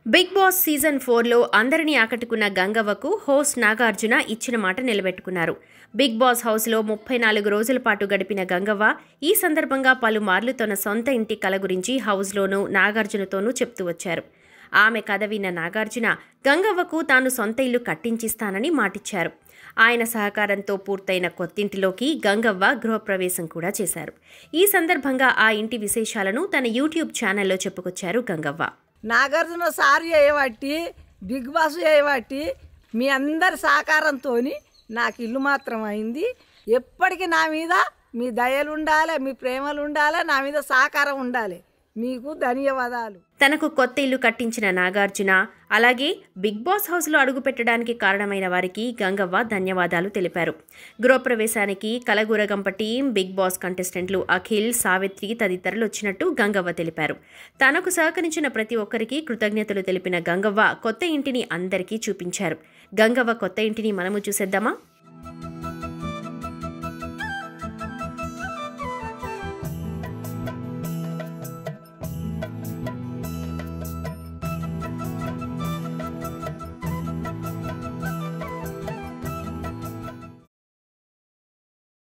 big boss season ఫోర్లో అందరినీ ఆకట్టుకున్న గంగవ్వకు హోస్ట్ నాగార్జున ఇచ్చిన మాట నిలబెట్టుకున్నారు బిగ్ బాస్ హౌస్లో ముప్పై నాలుగు రోజుల పాటు గడిపిన గంగవ్వ ఈ సందర్భంగా పలుమార్లు తన సొంత ఇంటి కల గురించి హౌస్లోనూ నాగార్జునతోనూ చెప్తూ వచ్చారు ఆమె కథ విన్న నాగార్జున గంగవ్వకు తాను సొంత ఇల్లు కట్టించిస్తానని మాటిచ్చారు ఆయన సహకారంతో పూర్తయిన కొత్తింటిలోకి గంగవ్వ గృహప్రవేశం కూడా చేశారు ఈ సందర్భంగా ఆ ఇంటి విశేషాలను తన యూట్యూబ్ ఛానల్లో చెప్పుకొచ్చారు గంగవ్వ నాగార్జున సార్ చేయబట్టి బిగ్ బాస్ చేయబట్టి మీ అందరి సహకారంతో నాకు ఇల్లు మాత్రం అయింది ఎప్పటికీ నా మీద మీ దయలు ఉండాలి మీ ప్రేమలు ఉండాలి నా మీద సహకారం ఉండాలి మీకు ధన్యవాదాలు తనకు కొత్త ఇల్లు కట్టించిన నాగార్జున అలాగే బిగ్ బాస్ హౌస్లో అడుగుపెట్టడానికి కారణమైన వారికి గంగవ్వ ధన్యవాదాలు తెలిపారు గృహప్రవేశానికి కలగూరగంప టీం బిగ్ బాస్ కంటెస్టెంట్లు అఖిల్ సావిత్రి తదితరులు వచ్చినట్టు గంగవ్వ తెలిపారు తనకు సహకరించిన ప్రతి ఒక్కరికి కృతజ్ఞతలు తెలిపిన గంగవ్వ కొత్త ఇంటిని అందరికీ చూపించారు గంగవ్వ కొత్త ఇంటిని మనము చూసేద్దామా